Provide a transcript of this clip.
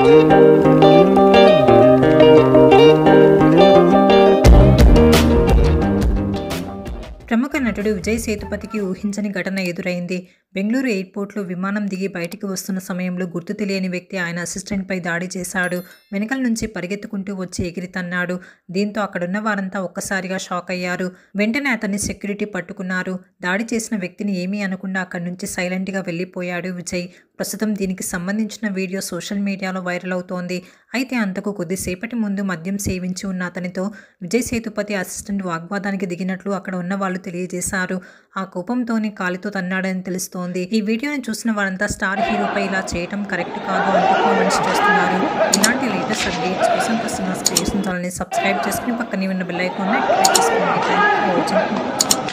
ప్రముఖ నటుడు విజయ్ సేతుపతికి ఊహించని ఘటన ఎదురైంది బెంగళూరు ఎయిర్పోర్ట్లో విమానం దిగి బయటికి వస్తున్న సమయంలో గుర్తు తెలియని వ్యక్తి ఆయన అసిస్టెంట్పై దాడి చేశాడు వెనకల నుంచి పరిగెత్తుకుంటూ వచ్చి ఎగిరి తన్నాడు దీంతో అక్కడున్న వారంతా ఒక్కసారిగా షాక్ అయ్యారు వెంటనే అతన్ని సెక్యూరిటీ పట్టుకున్నారు దాడి చేసిన వ్యక్తిని ఏమీ అనకుండా అక్కడి నుంచి సైలెంట్గా వెళ్ళిపోయాడు విజయ్ ప్రస్తుతం దీనికి సంబంధించిన వీడియో సోషల్ మీడియాలో వైరల్ అవుతోంది అయితే అంతకు కొద్దిసేపటి ముందు మద్యం సేవించి ఉన్న అతనితో విజయ్ సేతుపతి అసిస్టెంట్ వాగ్వాదానికి దిగినట్లు అక్కడ ఉన్న వాళ్ళు తెలియజేశారు ఆ కోపంతోనే కాలితో తన్నాడని తెలుస్తోంది ఈ వీడియోని చూసిన వారంతా స్టార్ హీరోపై ఇలా చేయటం కరెక్ట్ కాదు అంటూ కామెంట్స్ చేస్తున్నారు ఇలాంటి లేటెస్ట్ అప్డేట్స్ కోసం ప్రస్తుతం క్రియేషన్ ఛానల్ని సబ్స్క్రైబ్ చేసుకుని పక్కనే ఉన్న బెల్ ఐకాన్ని యాక్టివేట్ చేసుకోండి థ్యాంక్ యూ ఫర్ వాచింగ్